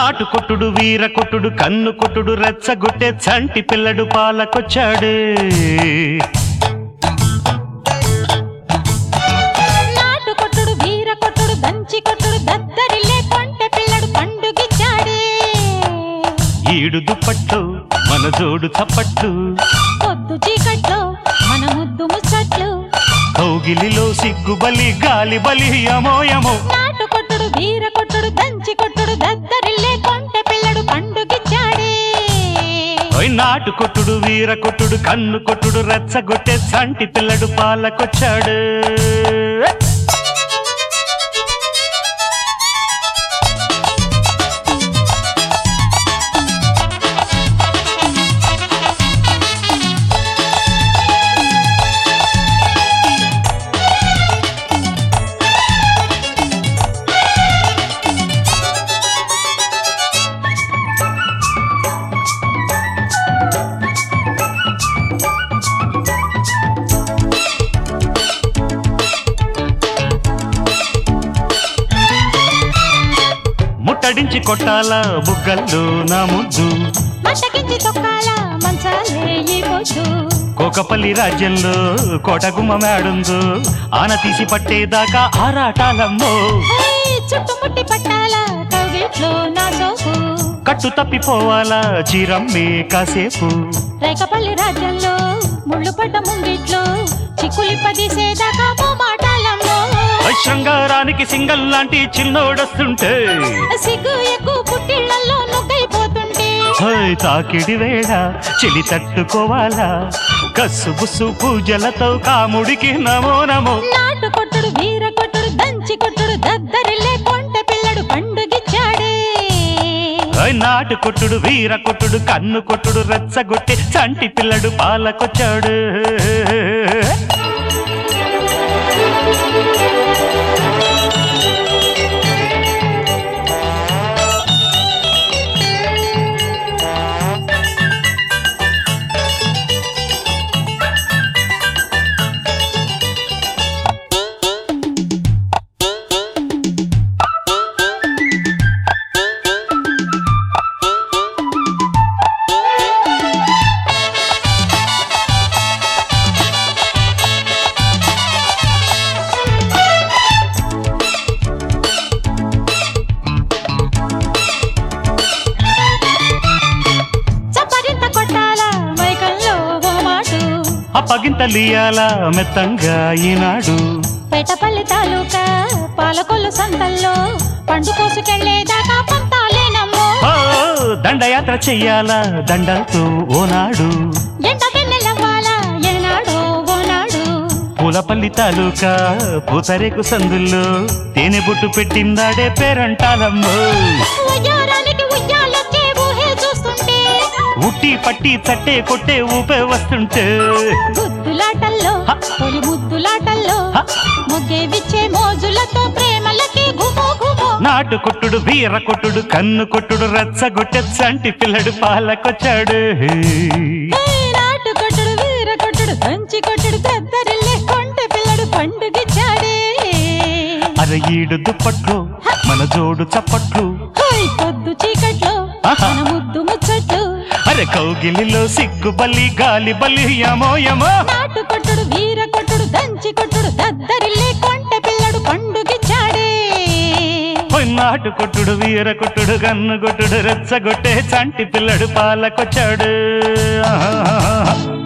నాటు కొట్టుడు వీర కొట్టుడు కన్ను కొట్టుడు రెచ్చగొట్టే చంటి పిల్లడు పాలకొచ్చాడు నాటు కొట్టుడు వీర కొట్టుడు దంచి కొట్టుడు దద్దరిల్లే కొంటె పిల్లడు పండుగిచ్చాడే ఈడు దుప్పట్లు మన జోడు చప్పట్లు పొద్దు చీకట్లో మన ముద్దు ముచ్చట్లు కౌగిలిలో సిగ్గు బలి గాలి బలి అమోయమో నాటు కొట్టుడు వీర కొట్టుడు దంచి కొట్టుడు దద్దరిల్లే కొంటె పిల్లడు పండుగిచ్చాడే ఓయ్ నాటు కొట్టుడు వీర కొట్టుడు కన్ను కొట్టుడు రెచ్చగొట్టే చంటి పిల్లడు పాలకొచ్చాడు ముట్టడించి కొట్టాల బుగ్గల్లో నా ముద్దు మట్టకించి తొక్కాల మంచాలే ఈ పొద్దు కోకపల్లి రాజ్యంలో కోటగుమ్మ మేడుందో ఆన తీసి పట్టేదాకా ఆరాటాలమ్మో ఏయ్, చుట్టుముట్టి పట్టాల కౌగిట్లో నా సోపు కట్టు తప్పిపోవాలా చీరమ్మే కాసేపు రేకపల్లి రాజ్యంలో ముళ్ళు పడ్డ ముంగిట్లో చిక్కులి పదిసేదాకా మాటాలమ్మో ఓయ్ శృంగారానికి సింగల్ లాంటి చిన్నోడొస్తుంటే సిగ్గు ఎక్కువ పుట్టిళ్లలో నొక్కైపోతుంటే ఓయ్ తాకిడి వేళ చెలి తట్టుకోవాలా కస్సు బుస్సు పూజలతో కాముడికి నమో నమో నాటు కొట్టుడు వీర కొట్టుడు దంచి కొట్టుడు దద్దరిల్లే కొంటె పిల్లడు పండుగిచ్చాడే ఓయ్ నాటు కొట్టుడు వీర కొట్టుడు కన్ను కొట్టుడు రెచ్చగొట్టి చంటి పిల్లడు పాలకొచ్చాడు చప్పరింత కొట్టాల మైకల్లో ఓ మాటు అప్పగింతలియాల మెత్తంగా ఈనాడు పేటపల్లి తాలూకా పాలకొల్లు సంతల్లో పండు కోసుకెళ్లేదాకా పంతాలేనమ్మో ఓ దండయాత్ర చెయ్యాలా దండలతో ఓనాడు ఎండ వెన్నెలవ్వాలా ఏనాడో ఓనాడు పూలపల్లి తాలూకా పూతరేకు సందుల్లో తేనె బొట్టు పెట్టిందాడే పేరంటాలమ్మో ఉయ్యారానికి ఉయ్యాలొచ్చే ఊహే చూస్తుంటే ఉట్టి పట్టి తట్టే కొట్టే ఊపే వస్తుంటే గుద్దులాటల్లో హ. తొలి ముద్దులాటల్లో హ. మొగ్గే విచ్చే మోజులతో ప్రేమలకి గుమో గుమో నాటు కొట్టుడు వీర కొట్టుడు కన్ను కొట్టుడు రచ్చగొట్టె చంటి పిల్లడు పాలకొచ్చాడు ఏయ్ నాటు కొట్టుడు వీర కొట్టుడు దంచి కొట్టుడు దద్దరిల్లే కొంటె పిల్లడు పండుగిచ్చాడే అర ఈడు దుప్పట్లు మన జోడు చప్పట్లు హోయ్ పొద్దు చీకట్లో ఆహా. మన ముద్దు ముచ్చట్లు అరే కౌగిలిలో సిగ్గు బలి గాలి బలి యమో యమో నాటు కొట్టుడు వీర కొట్టుడు దంచి కొట్టుడు దద్దరిల్లే కొంటె పిల్లడు పండుగిచ్చాడే ఓయ్ నాటు కొట్టుడు వీర కొట్టుడు కన్ను కొట్టుడు రెచ్చగొట్టే చంటి పిల్లడు పాలకొచ్చాడు ఆహా